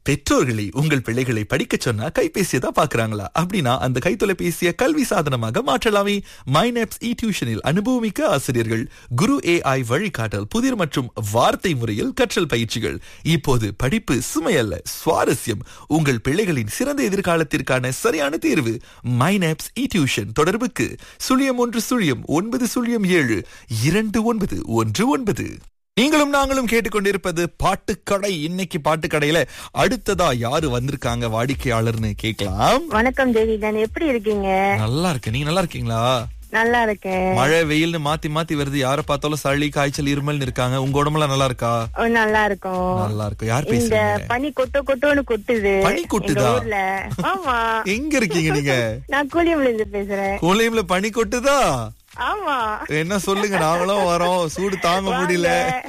பெற்றோர்களை உங்கள் பிள்ளைகளை படிக்கச் சொன்னா கைபேசியை தான் பாக்குறாங்களா அப்படின்னா அந்த கைத்தொலைபேசியை கல்வி சாதனமாக மாற்றலாமே மைனப்ஸ் இ டியூஷனில் அனுபவமிக்க ஆசிரியர்கள் குரு ஏஐ வழிகாட்டல் புதிர் மற்றும் வார்த்தை முறையில் கற்றல் பயிற்சிகள் இப்போது படிப்பு சுமையல்ல சுவாரஸ்யம் உங்கள் பிள்ளைகளின் சிறந்த எதிர்காலத்திற்கான சரியான தேர்வு மைனப்ஸ் இ டியூஷன் தொடர்புக்கு சுழியம் ஒன்று சுழியம் ஒன்பது சுழியம் ஏழு இரண்டு ஒன்பது ஒன்று ஒன்பது நீங்களும் நாங்களும் கேட்டுக்கொண்டிருப்பது பாட்டுக்கடை இன்னைக்கு பாட்டுக்கடையில அடுத்ததா யாரு வந்திருக்காங்க வாடிக்கையாளர்னு கேட்கலாம் வணக்கம் தேவிதன் எப்படி இருக்கீங்க நல்லா இருக்கு நீங்க நல்லா இருக்கீங்களா நல்லா இருக்கேன் மழை வெயில்னு மாத்தி மாத்தி வருது யார பார்த்தாலும் சளி காய்ச்சல் இருமல்னு இருக்காங்க உங்க உடம்புலாம் நல்லா இருக்கா ஓ, நல்லா இருக்கும் நல்லா இருக்கும் யார் இந்த பேசுறீங்க பனி கொட்ட கொட்டோன்னு கொட்டுது பனி கொட்டுதா? எங்க ஊர்ல ஆமா எங்க இருக்கீங்க நீங்க நான் கூலியம்ல இருந்து பேசுறேன் கோலையும்ல பனி கொட்டுதா ஆமா என்ன சொல்லுங்க நாங்களும் வரோம் சூடு தாங்க முடியல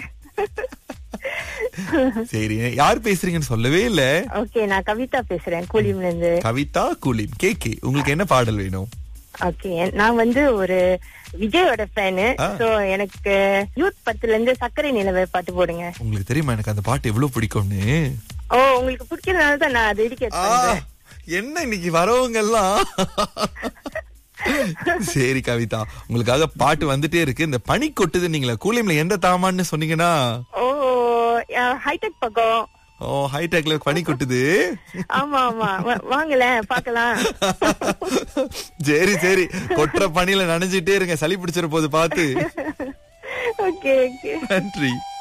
சரி யார் பேசுறீங்கன்னு சொல்லவே இல்ல ஓகே நான் கவிதா பேசுறேன் கூலியம்ல இருந்து கவிதா குலின் கேக்கே உங்களுக்கு என்ன பாடல் வேணும் ஓகே நான் வந்து ஒரு விஜயோட ஃபேனு ஆ. சோ எனக்கு யூத் பத்துல இருந்து சர்க்கரை நிலவை பாட்டு போடுங்க உங்களுக்கு தெரியுமா எனக்கு அந்த பாட்டு எவ்வளவு பிடிக்கும்னு ஓ உங்களுக்கு பிடிக்கிறதுனால தான் நான் டெடிகேட் ஆ, பண்றேன் என்ன இன்னைக்கு வரவங்க எல்லாம் சரி கவிதா உங்களுக்காக பாட்டு வந்துட்டே இருக்கு இந்த பனி கொட்டுது நீங்களா கூலியம்ல எந்த தாமான்னு சொன்னீங்கன்னா ஓ ஹைடெக் பக்கம் ஓ ஹைடெக்ல பனி கொட்டுது ஆமா ஆமா வா- வாங்களேன் பாக்கலாம் சரி சரி கொட்டுற பனியில நனைஞ்சிட்டே இருங்க சளி பிடிச்சிட போது பார்த்து ஓகே ஓகே நன்றி